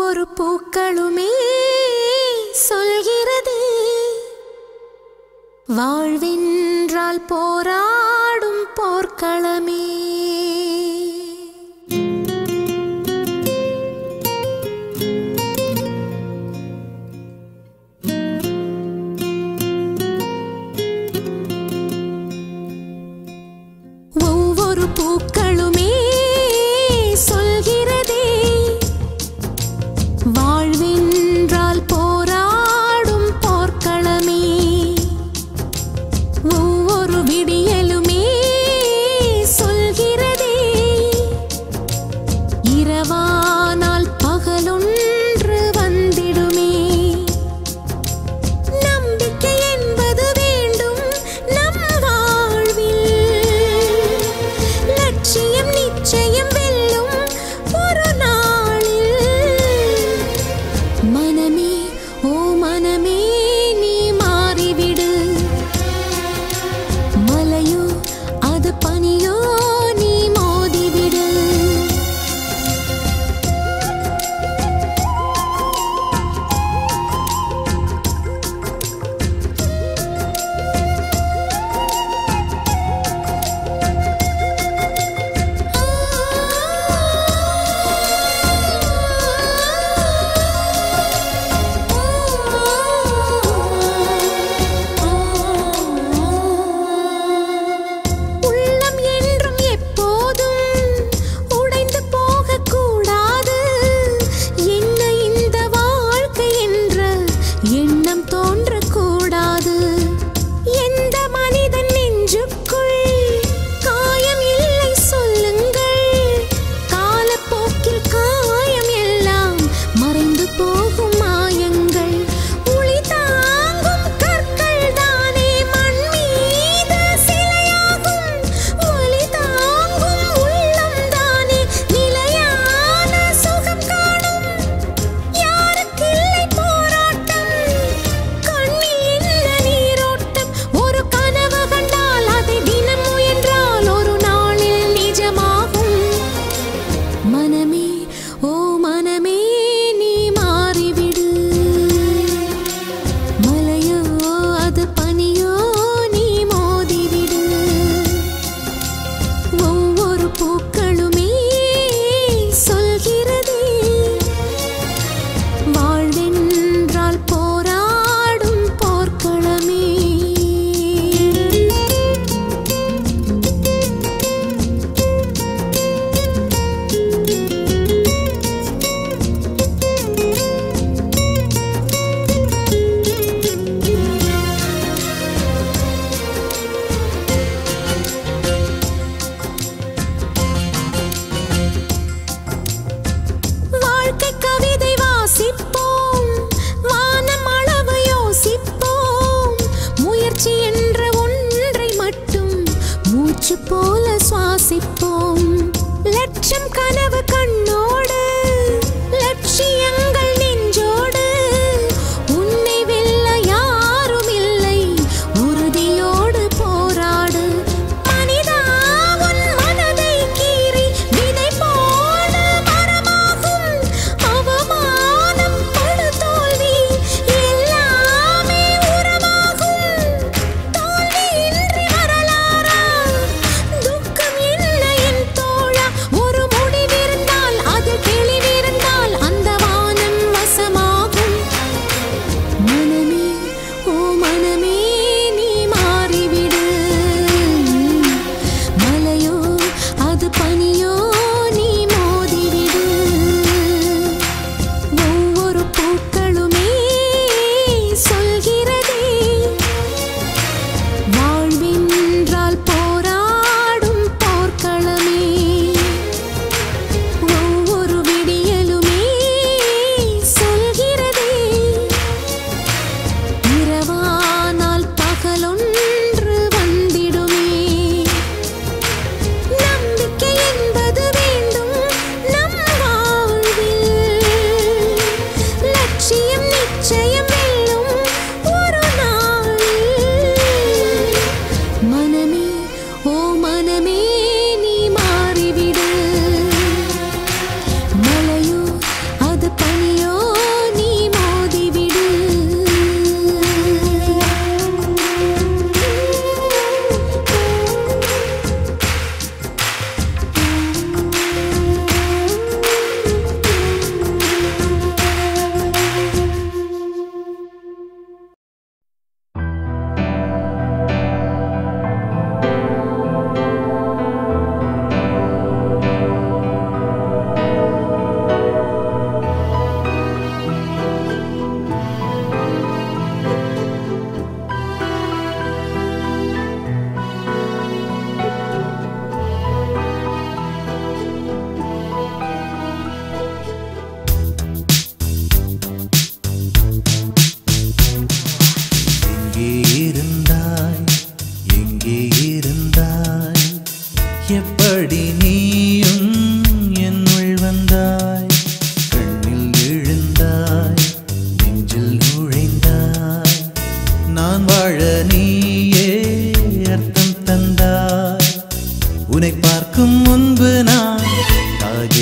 ஒவ்வொரு பூக்களுமே சொல்கிறதே வாழ்வென்றால் போராடும் போர்க்களமே ஒவ்வொரு பூக்களுமே சொல்கிறதே வாழ்வென்றால் போராடும் போர்க்களமே ஒவ்வொரு விடியலும்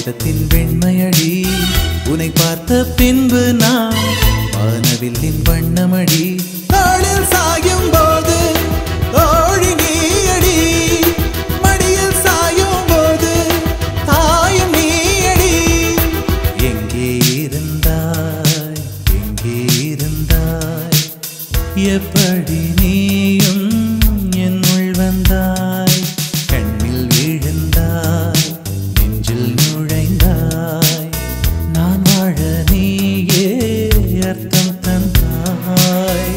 காகிதத்தின் வெண்மையடி உன்னை பார்த்த பின்பு நான் வானவில்லின் வண்ணமடி நாளில் சாயும் போது தோழி நீயடி மடியில் சாயும் போது தாயும் நீயடி எங்கே இருந்தாய் எங்கே இருந்தாய் எப்படி நீயும் என்னுள் வந்தாய் கண்ணில் விழுந்தாய் நெஞ்சில் நுழைந்தாய் நான் வாழ நீயே அர்த்தம் தந்தாய்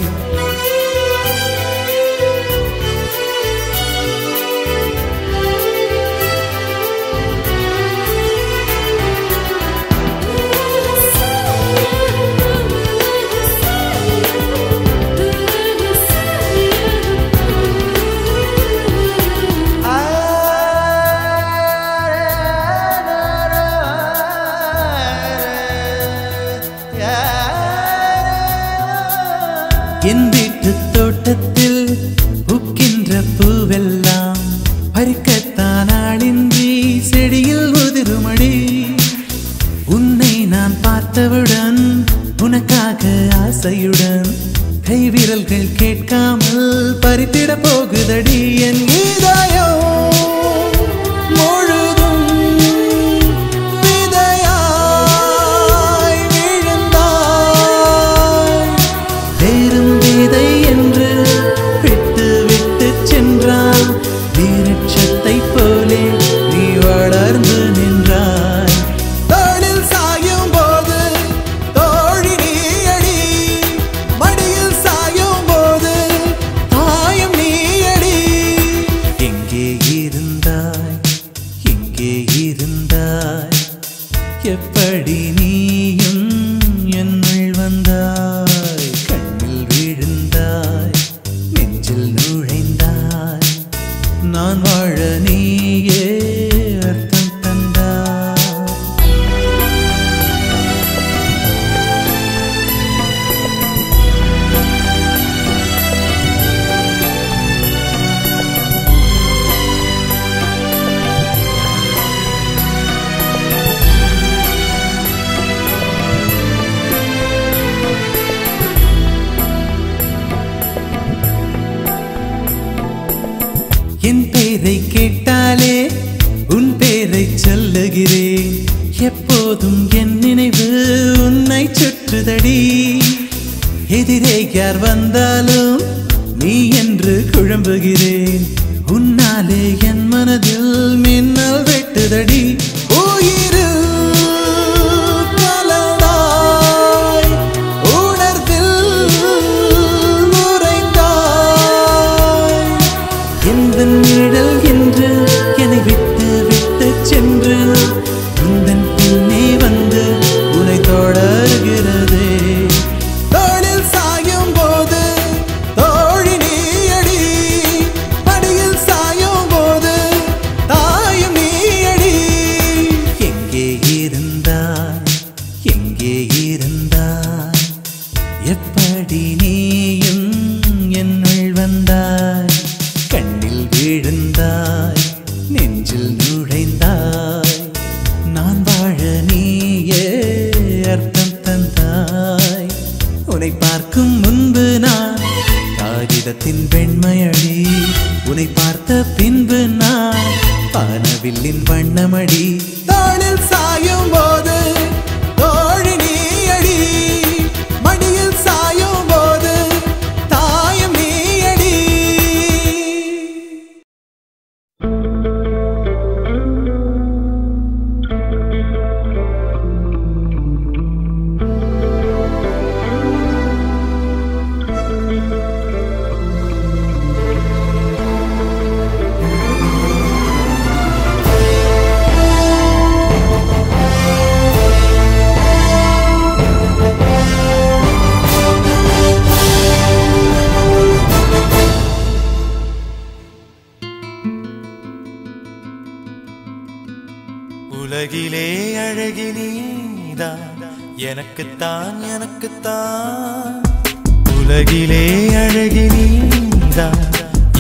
என் வீட்டு தோட்டத்தில் பூக்கின்ற பூவெல்லாம் பறிக்கத்தான் ஆளின்றி செடியில் உதிருமடி உன்னை நான் பார்த்தவுடன் உனக்காக ஆசையுடன் கை விரல்கள் கேட்காமல் பறித்திட போகுதடி என் இதயம் முழுதும் விதையாய் விழுந்தாய் வேறும் விதை என்று விட்டு விட்டு சென்றால் வீரட்சத்தை போலே நீ வளர்ந்து நின்றாய் தோளில் சாயும் போது தோழி நீயடி மடியில் சாயும் போது தாயும் நீயடி எங்கே இருந்தாய் எங்கே இருந்தாய் எப்படி நீயும் என்னுள் வந்தாய் கண்ணில் விழுந்தாய் நெஞ்சில் நுழைந்தாய் நான் வாழ நீயே அர்த்தம் தந்தாய் என் பேரை கேட்டாலே உன் பேரை சொல்லுகிறேன் எப்போதும் என் நினைவு உன்னை சுற்றுதடி எதிரே யார் வந்தாலும் நீ என்று குழம்புகிறேன் உன்னாலே என் மனதில் மின்னல் வெட்டுதடி உயிரில் கலந்தாய் உணர்வில் உறைந்தாய் எந்த நிழல் என்று என்னை விட்டு விட்டு சென்று உந்தன் பின்னே வந்து உன்னை தொடர்கிறதே தோளில் சாயும் போது தோழி நீயடி மடியில் சாயும் போது தாயும் நீயடி எங்கே இருந்தாய் எங்கே இருந்தாய் எப்படி நீயும் என்னுள் வந்தாய் கண்ணில் விழுந்தாய் நெஞ்சில் நுழைந்தாய் நான் வாழ நீயே அர்த்தம் தந்தாய் உன்னை பார்க்கும் முன்பு நான் காகிதத்தின் வெண்மையடி உன்னை பார்த்த பின்பு நான் பானவில்லின் வண்ணமடி தாளில் சாயும் போது தோழி நீயடி மடியில் சாயும் போது தாயும் நீயடி உலகிலே அழகி நீதான் எனக்குத்தான் எனக்குத்தான் உலகிலே அழகி நீதான்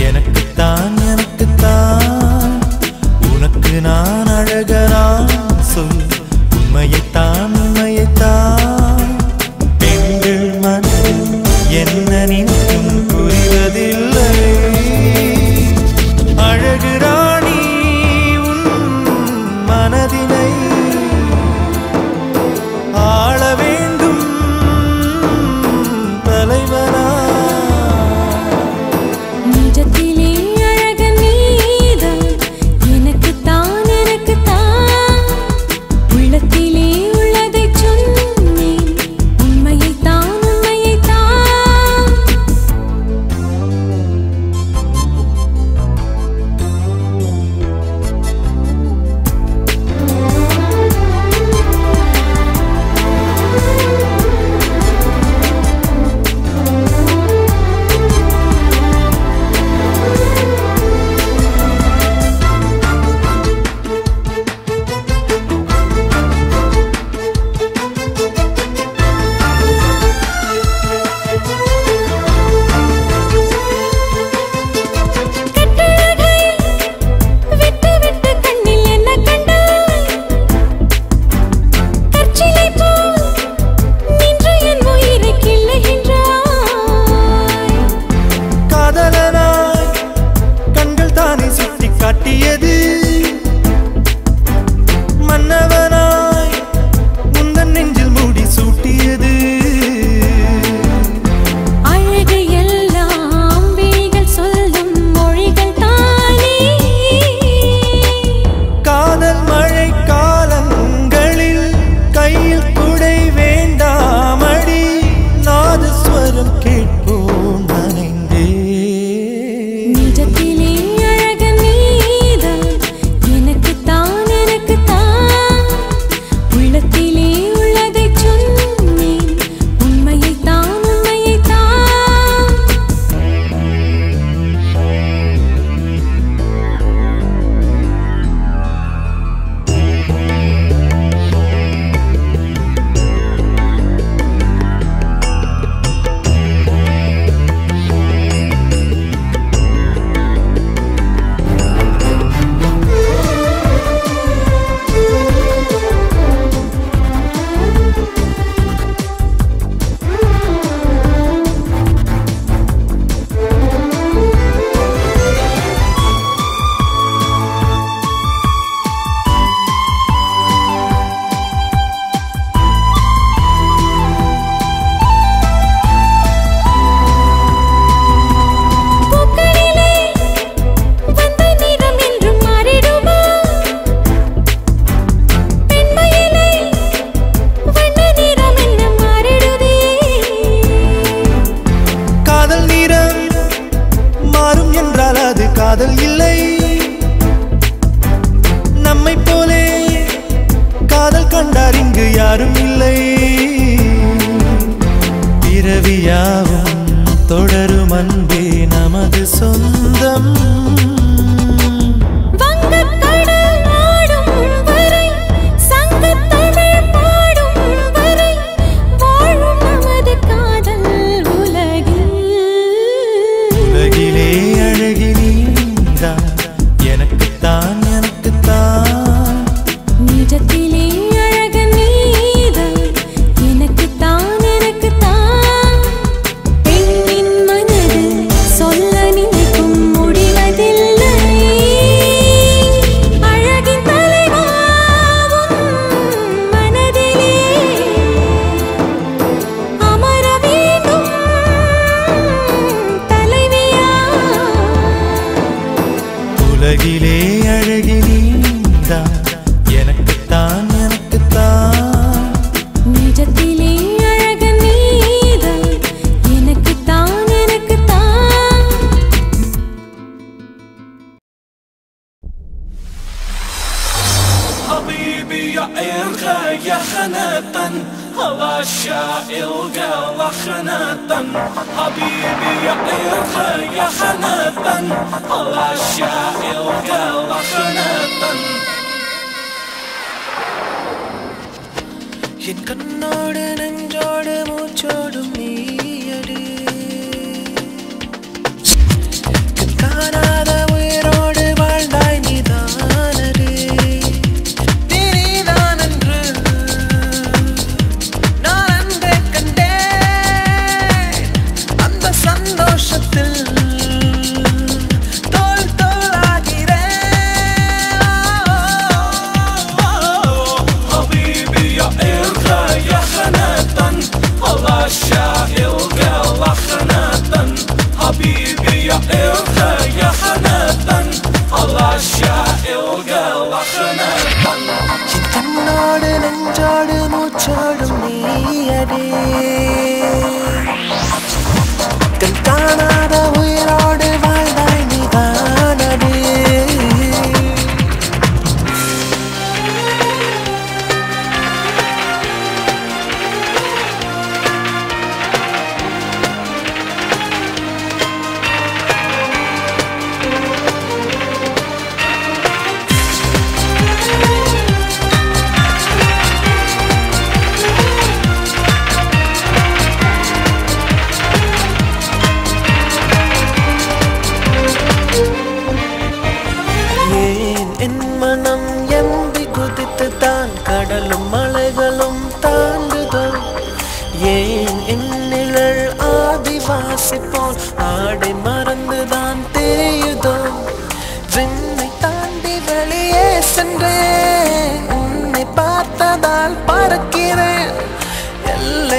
எனக்குத்தான் எனக்குத்தான் உனக்கு நான் அழகனா சொல் உண்மையைத்தான் உண்மையைத்தான் பெண்கள் மனதில் என்ன நினைக்கும் புரிவதில்லை அழகு ராணி உன் மனதினை ஆள வேண்டும் தலைவனா நிஜத்திலே அழக நீதான் எனக்குத்தான் எனக்குத்தான் உள்ளத்திலே உள்ளதைச் சொன்னேன் உண்மையைத்தான் உண்மையைத்தான் கட்டழகை விட்டு விட்டு கண்ணில் என்ன கண்டாய் கற்சிலை போல் நின்று என் உயிரை கிள்ளுகின்றாய் காதலனாய் கண்கள் தானே சுட்டி காட்டியது மன்னவனாய் முந்தன் நெஞ்சில் மூடி சூட்டியது அழகு எல்லாம் விழிகள் சொல்லும் மொழிகள் தானே காதல் மழை காலங்களில் கையில் குடை வேண்டாமடி நாதஸ்வரம் கேட்போம் நனைந்தே நிஜத்திலே அழக நீதான் எனக்குத்தான் எனக்குத்தான் உள்ளத்திலே உள்ளதைச் சொன்னேன் உண்மையைத்தான் உண்மையைத்தான் பூக்களிலே வந்த நிறம் என்றும் மாறிடுமா பெண்மையிலே வண்ண நிறம் என்ன மாறிடுதே காதல் நீரம் மாறும் என்றால் அது காதல் இல்லை நம்மை போலே காதல் கண்டார் இங்கு யாரும் இல்லை பிறவியாவும் தொடரும் அன்பே நமது சொந்தம் வங்கக் கடல் ஆடும் வரை சங்கத் தமிழ் பாடும் வரை வாழும் நமது காதல் உலகில் உலகிலே அழகி நீதான் எனக்குத்தான் எனக்குத்தான் நிஜத்திலே அழக நீதான் எனக்குத்தான் எனக்குத்தான் பெண்ணின் மனது சொல்ல நினைக்கும் முடிவதில்லை அழகின் தலைவா உன் மனதிலே அமர வேண்டும் தலைவியா உலகிலே அழகி நீதான் எனக்குத்தான் எனக்குத்தான் நிஜத்திலே அழக நீதான் எனக்குத்தான் எனக்குத்தான் حبيبي يا إرغى يا خناتا هلا الشائل قال خناتا حبيبي يا إرغى يا خناتا هلا الشائل قال خناتا என் கண்ணோடு நெஞ்சோடு மூச்சோடும் நீயடி காணாத உயிரோடு வாழ்ந்தாய் நீதானடி நீதான் மூச்சோடும் நீயடி கண் காணாத உயிரோடு வாழ்ந்தாய் நீதானடி ஏன் என் மனம் எம்பி குதித்து தான் கடலும் மலைகளும் தாண்டுதோ ஏன் என் நிழல் ஆதிவாசி போல் ஆடை மறந்துதான் தேயுதோ விண்ணை தாண்டி வெளியே சென்றேன் உன்னை பார்த்ததால் பறக்கிறேன் எல்லை